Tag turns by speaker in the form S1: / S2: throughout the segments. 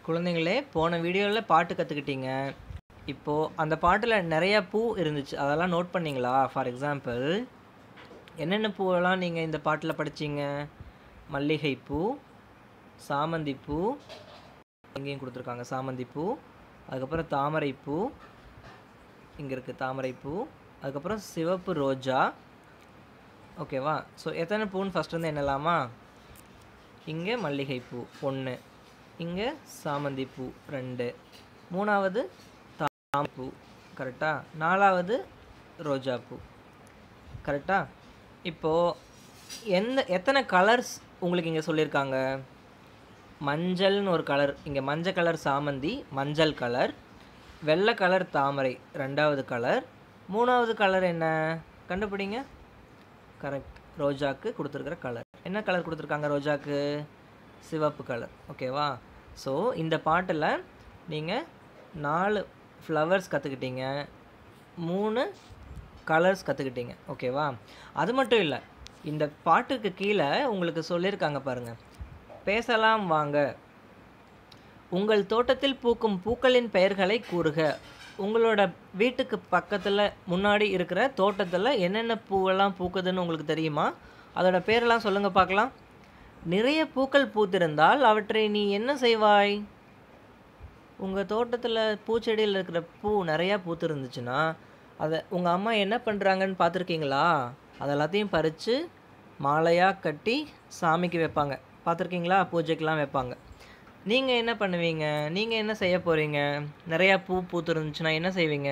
S1: குழந்தைங்களே போன வீடியோவில் பாட்டு கற்றுக்கிட்டீங்க இப்போது அந்த பாட்டில் நிறைய பூ இருந்துச்சு அதெல்லாம் நோட் பண்ணீங்களா ஃபார் எக்ஸாம்பிள் என்னென்ன பூவெல்லாம் நீங்கள் இந்த பாட்டில் படிச்சீங்க மல்லிகைப்பூ சாமந்திப்பூ இங்கேயும் கொடுத்துருக்காங்க சாமந்திப்பூ அதுக்கப்புறம் தாமரைப்பூ இங்கே இருக்குது தாமரைப்பூ அதுக்கப்புறம் சிவப்பு ரோஜா ஓகேவா ஸோ எத்தனை பூன்னு ஃபஸ்ட் வந்து என்னலாமா இங்கே மல்லிகைப்பூ ஒன்று இங்கே சாமந்திப்பூ ரெண்டு மூணாவது தாமரைப்பூ கரெக்டாக நாலாவது ரோஜாப்பூ கரெக்டாக இப்போது எந்த எத்தனை கலர்ஸ் உங்களுக்கு இங்கே சொல்லியிருக்காங்க மஞ்சள்னு ஒரு கலர் இங்கே மஞ்சள் கலர் சாமந்தி மஞ்சள் கலர் வெள்ளை கலர் தாமரை ரெண்டாவது கலர் மூணாவது கலர் என்ன கண்டுபிடிங்க கரெக்ட் ரோஜாக்கு கொடுத்துருக்குற கலர் என்ன கலர் கொடுத்துருக்காங்க ரோஜாக்கு சிவப்பு கலர் ஓகேவா ஸோ இந்த பாட்டில் நீங்கள் நாலு ஃப்ளவர்ஸ் கற்றுக்கிட்டீங்க மூணு கலர்ஸ் கற்றுக்கிட்டீங்க ஓகேவா அது மட்டும் இல்லை இந்த பாட்டுக்கு கீழே உங்களுக்கு சொல்லியிருக்காங்க பாருங்கள் பேசலாம் வாங்க உங்கள் தோட்டத்தில் பூக்கும் பூக்களின் பெயர்களை கூறுக உங்களோட வீட்டுக்கு பக்கத்தில் முன்னாடி இருக்கிற தோட்டத்தில் என்னென்ன பூவெல்லாம் பூக்குதுன்னு உங்களுக்கு தெரியுமா அதோட பேரெல்லாம் சொல்லுங்கள் பார்க்கலாம் நிறைய பூக்கள் பூத்திருந்தால் அவற்றை நீ என்ன செய்வாய் உங்கள் தோட்டத்தில் பூச்செடியில் இருக்கிற பூ நிறையா பூத்திருந்துச்சுன்னா அதை உங்கள் அம்மா என்ன பண்ணுறாங்கன்னு பார்த்துருக்கீங்களா அது எல்லாத்தையும் பறித்து மாலையாக கட்டி சாமிக்கு வைப்பாங்க பார்த்துருக்கீங்களா பூஜைக்கெலாம் வைப்பாங்க நீங்கள் என்ன பண்ணுவீங்க நீங்கள் என்ன செய்ய போகிறீங்க நிறையா பூ பூத்துருந்துச்சுன்னா என்ன செய்வீங்க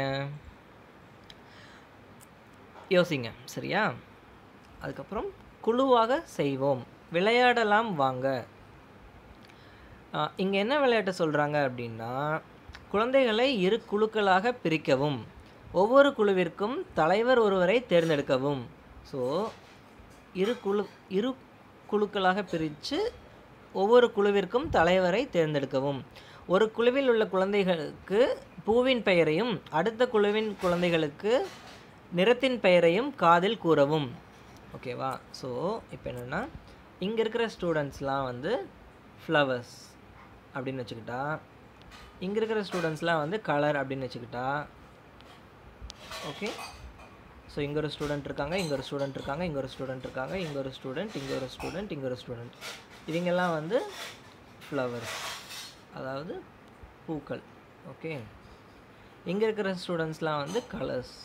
S1: யோசிங்க சரியா அதுக்கப்புறம் குழுவாக செய்வோம் விளையாடலாம் வாங்க இங்கே என்ன விளையாட்டு சொல்கிறாங்க அப்படின்னா குழந்தைகளை இரு குழுக்களாக பிரிக்கவும் ஒவ்வொரு குழுவிற்கும் தலைவர் ஒருவரை தேர்ந்தெடுக்கவும் ஸோ இரு குழு இரு குழுக்களாக பிரித்து ஒவ்வொரு குழுவிற்கும் தலைவரை தேர்ந்தெடுக்கவும் ஒரு குழுவில் உள்ள குழந்தைகளுக்கு பூவின் பெயரையும் அடுத்த குழுவின் குழந்தைகளுக்கு நிறத்தின் பெயரையும் காதில் கூறவும் ஓகேவா ஸோ இப்போ என்னென்னா இங்கே இருக்கிற ஸ்டூடெண்ட்ஸ்லாம் வந்து ஃப்ளவர்ஸ் அப்படின்னு வச்சுக்கிட்டா இங்கே இருக்கிற ஸ்டூடெண்ட்ஸ்லாம் வந்து கலர் அப்படின்னு வச்சுக்கிட்டா ஓகே ஸோ இங்கே ஒரு ஸ்டூடெண்ட் இருக்காங்க இங்கே ஒரு ஸ்டூடெண்ட் இருக்காங்க இங்கே ஒரு ஸ்டூடெண்ட் இருக்காங்க இங்கே ஒரு ஸ்டூடெண்ட் இங்கே ஒரு ஸ்டூடெண்ட் இங்கே ஒரு ஸ்டூடெண்ட் இவங்கெல்லாம் வந்து ஃப்ளவர்ஸ் அதாவது பூக்கள் ஓகே இங்கே இருக்கிற ஸ்டூடெண்ட்ஸ்லாம் வந்து கலர்ஸ்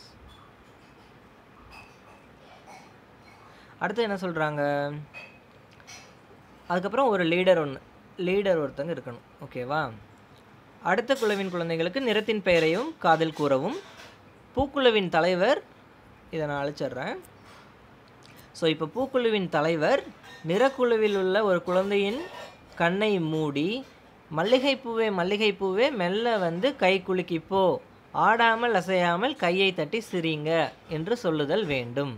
S1: அடுத்து என்ன சொல்கிறாங்க அதுக்கப்புறம் ஒரு லீடர் ஒன்று லீடர் ஒருத்தங்க இருக்கணும் ஓகேவா அடுத்த குழுவின் குழந்தைகளுக்கு நிறத்தின் பெயரையும் காதில் கூறவும் பூக்குழுவின் தலைவர் இதை நான் அழிச்சிட்றேன் ஸோ இப்போ பூக்குழுவின் தலைவர் நிறக்குழுவில் உள்ள ஒரு குழந்தையின் கண்ணை மூடி மல்லிகைப்பூவே மல்லிகைப்பூவே மெல்ல வந்து கை குலுக்கிப்போ ஆடாமல் அசையாமல் கையை தட்டி சிரிங்க என்று சொல்லுதல் வேண்டும்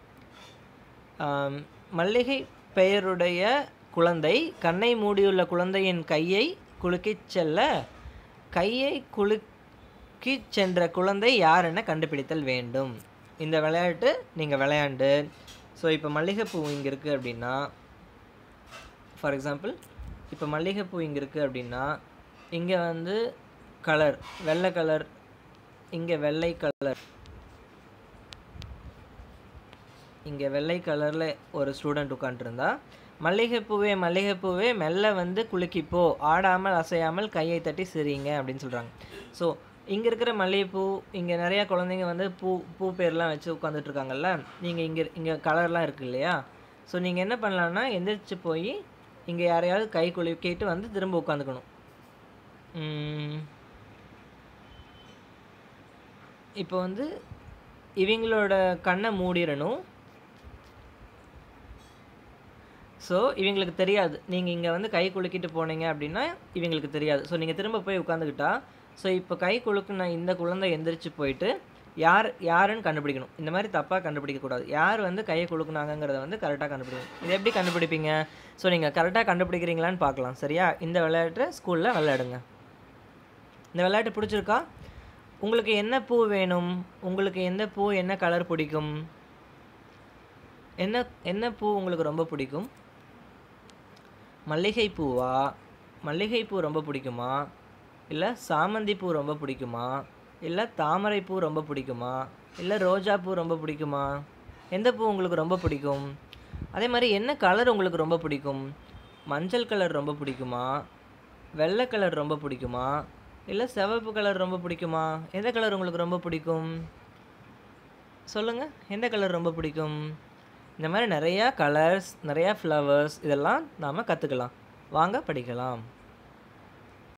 S1: மல்லிகை பெயருடைய குழந்தை கண்ணை மூடியுள்ள குழந்தையின் கையை குலுக்கிச் செல்ல கையை குலுக்கி சென்ற குழந்தை யார் என கண்டுபிடித்தல் வேண்டும் இந்த விளையாட்டு நீங்கள் விளையாண்டு ஸோ இப்போ மல்லிகைப்பூ இங்கே இருக்குது அப்படின்னா ஃபார் எக்ஸாம்பிள் இப்போ மல்லிகைப்பூ இங்கே இருக்குது அப்படின்னா இங்கே வந்து கலர் வெள்ளை கலர் இங்கே வெள்ளை கலர் இங்கே வெள்ளை கலரில் ஒரு ஸ்டூடெண்ட் உட்காண்ட்ருந்தா மல்லிகைப்பூவே மல்லிகைப்பூவே மெல்ல வந்து குலுக்கிப்போ ஆடாமல் அசையாமல் கையை தட்டி சிரிங்க அப்படின்னு சொல்கிறாங்க ஸோ இங்கே இருக்கிற மல்லிகைப்பூ இங்கே நிறையா குழந்தைங்க வந்து பூ பூ பேர்லாம் வச்சு உட்காந்துட்ருக்காங்கல்ல நீங்கள் இங்கே இங்கே கலர்லாம் இருக்குது இல்லையா ஸோ நீங்கள் என்ன பண்ணலான்னா எந்திரிச்சு போய் இங்கே யாரையாவது கை குலுக்கிட்டு வந்து திரும்ப உட்காந்துக்கணும் இப்போ வந்து இவங்களோட கண்ணை மூடிடணும் ஸோ இவங்களுக்கு தெரியாது நீங்கள் இங்கே வந்து கை குலுக்கிட்டு போனீங்க அப்படின்னா இவங்களுக்கு தெரியாது ஸோ நீங்கள் திரும்ப போய் உட்காந்துக்கிட்டா ஸோ இப்போ கை குலுக்குன இந்த குழந்தை எந்திரிச்சு போயிட்டு யார் யாருன்னு கண்டுபிடிக்கணும் இந்த மாதிரி தப்பாக கண்டுபிடிக்கக்கூடாது யார் வந்து கையை குலுக்குனாங்கிறத வந்து கரெக்டாக கண்டுபிடிக்கணும் இது எப்படி கண்டுபிடிப்பீங்க ஸோ நீங்கள் கரெக்டாக கண்டுபிடிக்கிறீங்களான்னு பார்க்கலாம் சரியா இந்த விளையாட்டு ஸ்கூலில் விளையாடுங்க இந்த விளையாட்டு பிடிச்சிருக்கா உங்களுக்கு என்ன பூ வேணும் உங்களுக்கு எந்த பூ என்ன கலர் பிடிக்கும் என்ன என்ன பூ உங்களுக்கு ரொம்ப பிடிக்கும் மல்லிகை பூவா மல்லிகைப்பூ ரொம்ப பிடிக்குமா இல்லை சாமந்தி பூ ரொம்ப பிடிக்குமா இல்லை தாமரை பூ ரொம்ப பிடிக்குமா இல்லை ரோஜா பூ ரொம்ப பிடிக்குமா எந்த பூ உங்களுக்கு ரொம்ப பிடிக்கும் அதே மாதிரி என்ன கலர் உங்களுக்கு ரொம்ப பிடிக்கும் மஞ்சள் கலர் ரொம்ப பிடிக்குமா வெள்ளை கலர் ரொம்ப பிடிக்குமா இல்லை சிவப்பு கலர் ரொம்ப பிடிக்குமா எந்த கலர் உங்களுக்கு ரொம்ப பிடிக்கும் சொல்லுங்கள் எந்த கலர் ரொம்ப பிடிக்கும் இந்த மாதிரி நிறையா கலர்ஸ் நிறையா ஃப்ளவர்ஸ் இதெல்லாம் நாம் கற்றுக்கலாம் வாங்க படிக்கலாம்